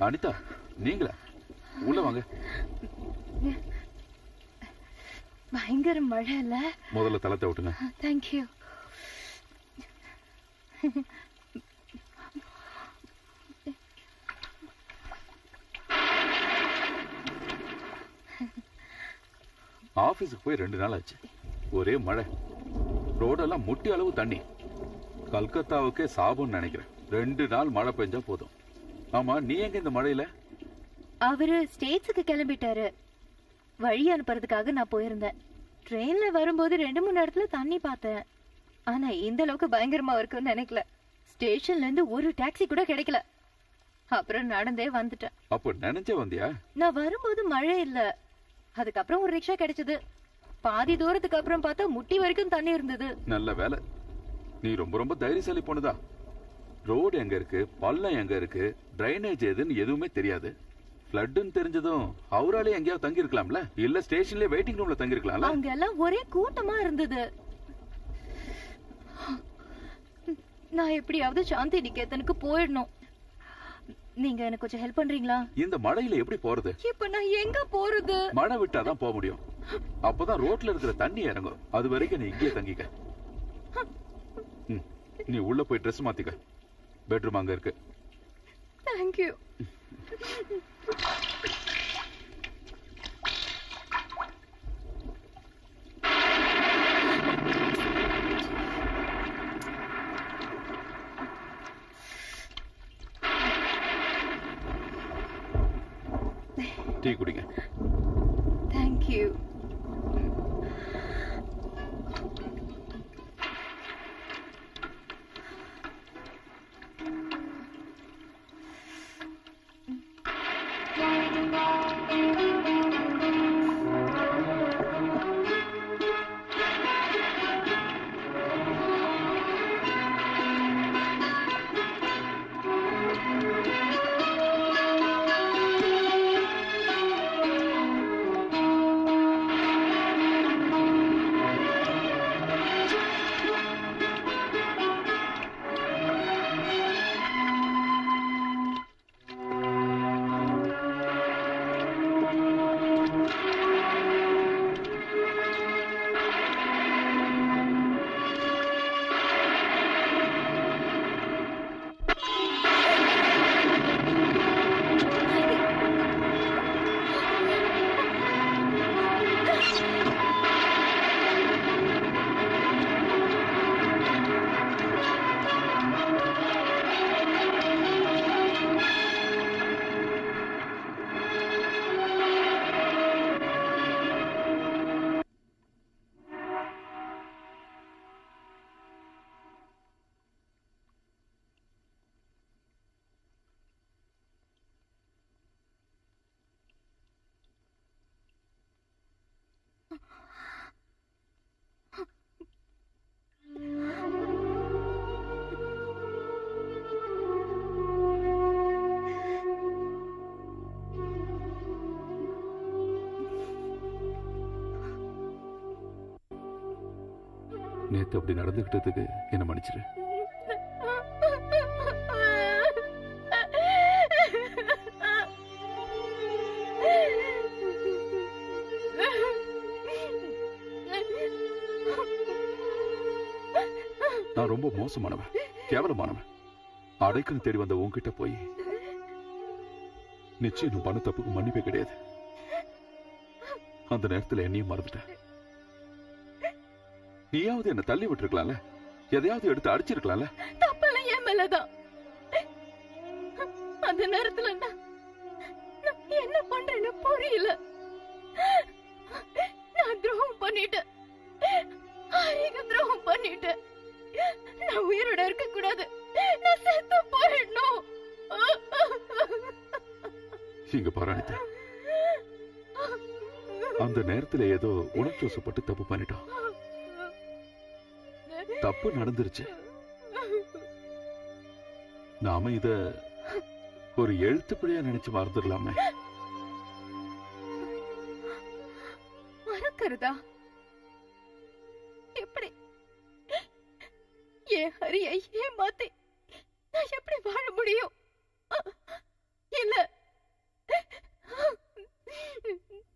அனிதா நீங்களா உள்ள வாங்க பயங்கர மழை இல்ல முதல்ல தளத்தை விட்டுங்க தேங்க்யூ ஆபீஸுக்கு போய் ரெண்டு நாள் ஆச்சு ஒரே மழை ரோடெல்லாம் முட்டி அளவு தண்ணி கல்கத்தாவுக்கே சாபம்னு நினைக்கிறேன் ரெண்டு நாள் மழை பெஞ்சா போதும் ஆமா நீ எங்க இந்த மழையில அவரு ஸ்டேட்ஸுக்கு கிளம்பிட்டாரு வழி அனுப்புறதுக்காக நான் போயிருந்தேன் ட்ரெயின்ல வரும்போது ரெண்டு மூணு இடத்துல தண்ணி பார்த்தேன் ஆனா இந்த அளவுக்கு பயங்கரமா இருக்கும்னு நினைக்கல ஸ்டேஷன்ல இருந்து ஒரு டாக்ஸி கூட கிடைக்கல அப்புறம் நடந்தே வந்துட்டேன் அப்ப நினைச்சே வந்தியா நான் வரும்போது மழை இல்ல அதுக்கப்புறம் ஒரு ரிக்ஷா கிடைச்சது பாதி தூரத்துக்கு அப்புறம் பார்த்தா முட்டி வரைக்கும் தண்ணி இருந்தது நல்ல வேலை நீ ரொம்ப ரொம்ப தைரியசாலி பொண்ணுதா ரோடு எங்க இருக்கு பள்ளம் எங்க இருக்கு டிரைனேஜ் எதுன்னு எதுவுமே தெரியாது ஃப்ளட்னு தெரிஞ்சதும் ஹவுராலே எங்கேயாவது தங்கி இருக்கலாம்ல இல்ல ஸ்டேஷன்லயே வெயிட்டிங் ரூம்ல தங்கி இருக்கலாம்ல அங்க எல்லாம் ஒரே கூட்டமா இருந்தது நான் எப்படியாவது சாந்தி நிகேதனுக்கு போயிடணும் நீங்க எனக்கு கொஞ்சம் ஹெல்ப் பண்றீங்களா இந்த மழையில எப்படி போறது இப்ப நான் எங்க போறது மழை விட்டாதான் போக முடியும் அப்பதான் ரோட்ல இருக்கிற தண்ணி இறங்கும் அது வரைக்கும் நீ இங்கேயே தங்கிக்க ம், நீ உள்ள போய் ட்ரெஸ் மாத்திக்க பெட்ரூம் அங்க இருக்கு தேங்க்யூ டீ குடிங்க தேங்க்யூ நேத்து அப்படி நடந்துகிட்டதுக்கு என்ன மன்னிச்சிரு நான் ரொம்ப மோசமானவன் கேவலமானவன் அடைக்குன்னு தேடி வந்த உன்கிட்ட போய் நிச்சயம் நான் பண்ண தப்புக்கு மன்னிப்பே கிடையாது அந்த நேரத்துல என்னையும் மறந்துட்டேன் நீயாவது என்ன தள்ளி விட்டுருக்கலாம்ல எதையாவது எடுத்து அடிச்சிருக்கலாம்ல தப்பெல்லாம் என் மேலதான் அந்த நேரத்துல நான் நான் என்ன பண்றேன்னு புரியல நான் துரோகம் பண்ணிட்டேன் ஹரிக்கு துரோகம் பண்ணிட்டேன் நான் உயிரோட இருக்க கூடாது நான் செத்து போயிடணும் இங்க பாரு அனிதா அந்த நேரத்துல ஏதோ உணர்ச்சோசப்பட்டு தப்பு பண்ணிட்டோம் தப்பு நடந்துருச்சு நாம இத ஒரு எழுத்துப்பிழையா நினைச்சு மறந்துடலாமே மறக்கிறதா எப்படி என் ஹரியை ஏமாத்தி நான் எப்படி வாழ முடியும் இல்ல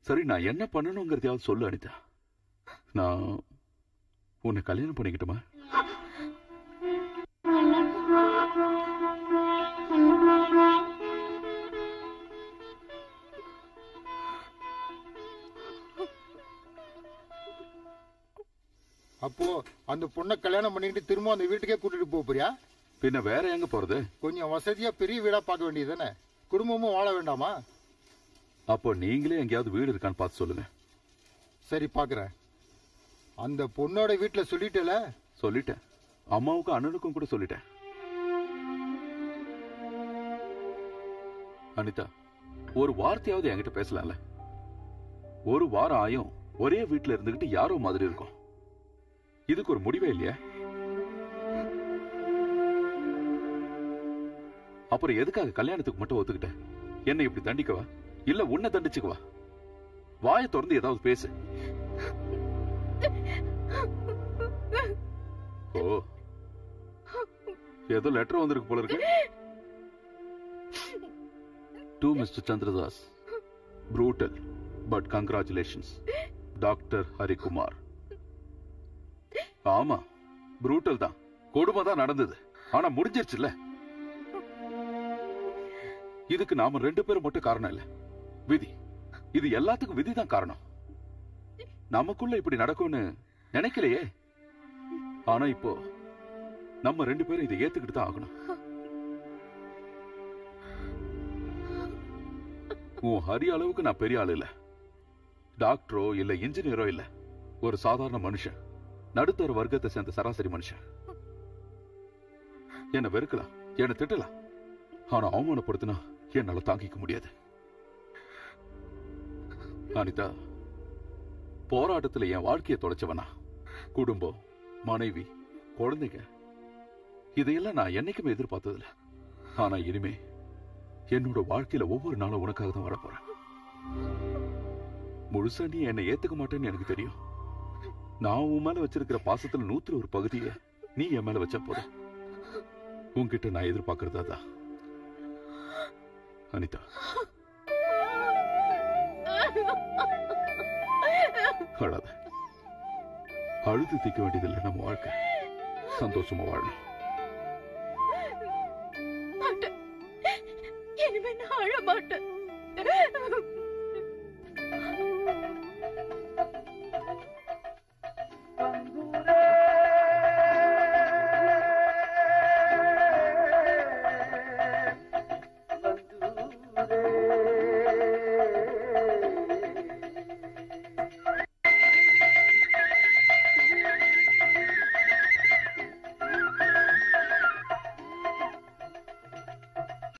சரி நான் என்ன பண்ணணுங்கிறதையாவது சொல்லு அனிதா நான் உன்னை கல்யாணம் பண்ணிக்கிட்டுமா அப்போ அந்த பொண்ணை கல்யாணம் பண்ணிக்கிட்டு திரும்ப அந்த வீட்டுக்கே கூட்டிட்டு போக போறியா பின்ன வேற எங்க போறது கொஞ்சம் வசதியா பெரிய வீடா பார்க்க வேண்டியது தானே குடும்பமும் வாழ வேண்டாமா அப்போ நீங்களே எங்கேயாவது வீடு இருக்கான்னு பார்த்து சொல்லுங்க சரி பாக்குறேன் அந்த பொண்ணோட வீட்டுல சொல்லிட்டல சொல்லிட்டேன் அம்மாவுக்கும் அண்ணனுக்கும் கூட சொல்லிட்டேன் அனிதா ஒரு வார்த்தையாவது என்கிட்ட பேசலாம்ல ஒரு வாரம் ஆயும் ஒரே வீட்டுல இருந்துகிட்டு யாரோ மாதிரி இருக்கும் இதுக்கு ஒரு முடிவே இல்லையா அப்புறம் எதுக்காக கல்யாணத்துக்கு மட்டும் ஒத்துக்கிட்ட என்னை இப்படி தண்டிக்கவா இல்ல உன்னை தண்டிச்சுக்கவா வாயை திறந்து ஏதாவது பேசு ஓ ஏதோ லெட்டர் வந்திருக்கு போல இருக்கு to mister Chandradas brutal but congratulations doctor Harikumar ஆமா ப்ரூட்டல் தான் கொடுமை தான் நடந்தது ஆனா முடிஞ்சிருச்சுல்ல இதுக்கு நாம ரெண்டு பேரும் மட்டும் காரணம் இல்ல விதி இது எல்லாத்துக்கும் விதி தான் காரணம் நமக்குள்ள இப்படி நடக்கும்னு நினைக்கலையே ஆனா இப்போ நம்ம ரெண்டு பேரும் இதை ஏத்துக்கிட்டு தான் ஆகணும் உன் ஹரி அளவுக்கு நான் பெரிய ஆள் இல்ல டாக்டரோ இல்ல இன்ஜினியரோ இல்ல ஒரு சாதாரண மனுஷன் நடுத்தர வர்க்கத்தை சேர்ந்த சராசரி மனுஷன் என்ன வெறுக்கலாம் என்ன திட்டலாம் ஆனா அவமானப்படுத்தினா என்னால தாங்கிக்க முடியாது அனிதா போராட்டத்துல என் வாழ்க்கையை தொலைச்சவனா குடும்பம் மனைவி குழந்தைங்க இதையெல்லாம் நான் என்னைக்குமே எதிர்பார்த்ததில்ல ஆனா இனிமே என்னோட வாழ்க்கையில ஒவ்வொரு நாளும் உனக்காக தான் வரப்போறேன் முழுசா நீ என்னை ஏத்துக்க மாட்டேன்னு எனக்கு தெரியும் நான் உன் மேல வச்சிருக்கிற பாசத்துல நூத்துல ஒரு பகுதியை நீ என் மேல வச்சா போதும் உன்கிட்ட நான் எதிர்பார்க்கறது அதான் அனிதா அழாத அழுது தீக்க வேண்டியதில்லை நம்ம வாழ்க்கை சந்தோஷமா வாழணும்